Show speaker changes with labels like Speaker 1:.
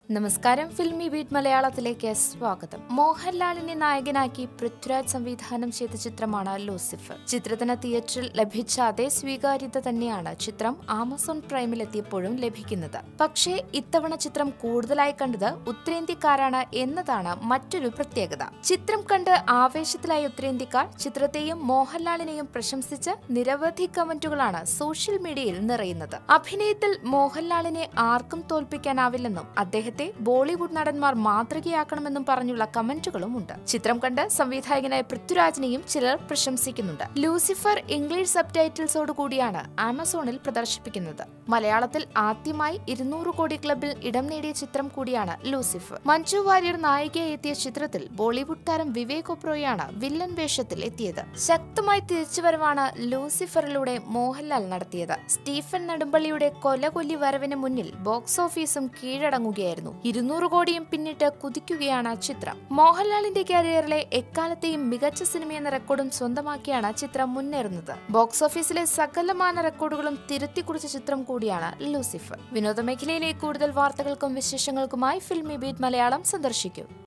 Speaker 1: നമസ്കാരം filmy beat മലയാളത്തിലേക്ക് സ്വാഗതം മോഹൻലാലിനെ നായകനാക്കി പൃഥ്വിരാജ് സംവിധാനം ചെയ്ത ചിത്രമാണ് ലൂസിഫർ ചിത്രത്തിന് തിയേറ്ററിൽ ലഭിച്ച അതേ സ്വീകാര്യത തന്നെയാണ് ചിത്രം ആമസോൺ പ്രൈമിൽ എത്തിയപ്പോഴും ലഭിക്കുന്നത് പക്ഷേ ഇത്തവണ ചിത്രം കൂടുതലായി കണ്ടത് ഉത്തരേന്ത്യക്കാരാണ് എന്നതാണ് മറ്റൊരു പ്രത്യേകത ചിത്രം കണ്ട് ആവേശത്തിലായ ഉത്തരേന്ത്യക്കാർ ചിത്രത്തെയും മോഹൻലാലിനെയും പ്രശംസിച്ച് നിരവധി കമന്റുകളാണ് സോഷ്യൽ മീഡിയയിൽ നിറയുന്നത് അഭിനയത്തിൽ മോഹൻലാലിനെ ആർക്കും തോൽപ്പിക്കാനാവില്ലെന്നും അദ്ദേഹത്തെ ബോളിവുഡ് നടന്മാർ മാതൃകയാക്കണമെന്നും പറഞ്ഞുള്ള കമന്റുകളും ഉണ്ട് ചിത്രം കണ്ട് സംവിധായകനായ പൃഥ്വിരാജിനെയും ചിലർ പ്രശംസിക്കുന്നുണ്ട് ലൂസിഫർ ഇംഗ്ലീഷ് സബ് ടൈറ്റിൽസോട് കൂടിയാണ് ആമസോണിൽ പ്രദർശിപ്പിക്കുന്നത് മലയാളത്തിൽ ആദ്യമായി ഇരുന്നൂറ് കോടി ക്ലബിൽ ഇടം നേടിയ ചിത്രം കൂടിയാണ് ലൂസിഫർ മഞ്ജു വാര്യർ നായികയായി എത്തിയ ചിത്രത്തിൽ ബോളിവുഡ് താരം വിവേക് ഒബ്രോയാണ് വില്ലൻ വേഷത്തിൽ എത്തിയത് ശക്തമായ തിരിച്ചുവരവാണ് ലൂസിഫറിലൂടെ മോഹൻലാൽ നടത്തിയത് സ്റ്റീഫൻ നെടുമ്പള്ളിയുടെ കൊലകൊല്ലി വരവിന് മുന്നിൽ ബോക്സ് ഓഫീസും കീഴടങ്ങുകയായിരുന്നു ഇരുന്നൂറ് കോടിയും പിന്നിട്ട് കുതിക്കുകയാണ് ചിത്രം മോഹൻലാലിന്റെ കരിയറിലെ എക്കാലത്തെയും മികച്ച സിനിമയെന്ന റെക്കോർഡും സ്വന്തമാക്കിയാണ് ചിത്രം മുന്നേറുന്നത് ബോക്സ് ഓഫീസിലെ സകലമാന റെക്കോർഡുകളും തിരുത്തിക്കുറിച്ച ചിത്രം കൂടിയാണ് ലൂസിഫർ വിനോദ മേഖലയിലെ കൂടുതൽ വാർത്തകൾക്കും വിശേഷങ്ങൾക്കുമായി ഫിൽമി ബീറ്റ് മലയാളം സന്ദർശിക്കൂ